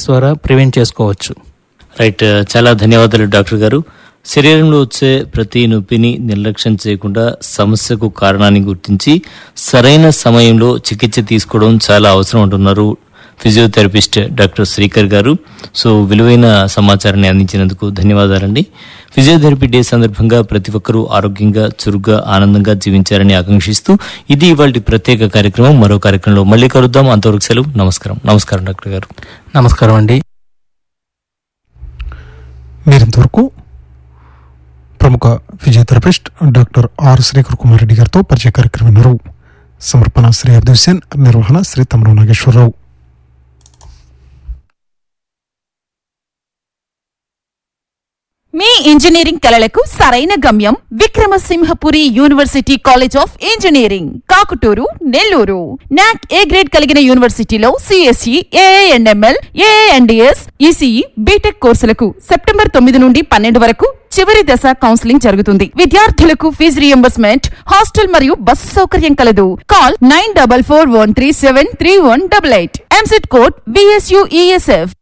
ద్వారా ప్రివెంట్ చేసుకోవచ్చు రైట్ చాలా ధన్యవాదాలు డాక్టర్ గారు శరీరంలో వచ్చే ప్రతి నొప్పిని నిర్లక్ష్యం చేయకుండా సమస్యకు కారణాన్ని గుర్తించి సరైన సమయంలో చికిత్స తీసుకోవడం చాలా అవసరం అంటున్నారు ఫిజియోథెరపిస్ట్ డాక్టర్ శ్రీకర్ గారు సో విలువైన సమాచారాన్ని అందించినందుకు ధన్యవాదాలండి ఫిజియోథెరపీ డే సందర్భంగా ప్రతి ఒక్కరూ ఆరోగ్యంగా చురుగ్గా ఆనందంగా జీవించారని ఆకాంక్షిస్తూ ఇది ఇవాళ ప్రత్యేక కార్యక్రమం మరో కార్యక్రమంలో మళ్ళీ కలుద్దాం అంతవరకు సెలవు నమస్కారం నమస్కారం డాక్టర్ గారు నమస్కారం అండి మీరింతవరకు ప్రముఖ physiotherapist doctor R Srikar Kumar Reddy గారితో పరిచయ కార్యక్రమం విన్నారు సమర్పణ శ్రీ అబ్దుల్ హుసేన్ నిర్వహణ శ్రీ తమరు నాగేశ్వరరావు మీ ఇంజనీరింగ్ కలలకు సరైన గమ్యం Vikramasimhapuri university college of engineering Kakuturu Nellore NAAC A grade కలిగిన యూనివర్సిటీలో CSE AIML AIDS ECE BTech కోర్సులకు సెప్టెంబర్ తొమ్మిది నుండి పన్నెండు వరకు చివరి దశ కౌన్సిలింగ్ జరుగుతుంది విద్యార్థులకు ఫీజు రియంబర్స్మెంట్ హాస్టల్ మరియు బస్సు సౌకర్యం కలదు call nine double four one three seven three one double eight EAMCET code VSUESF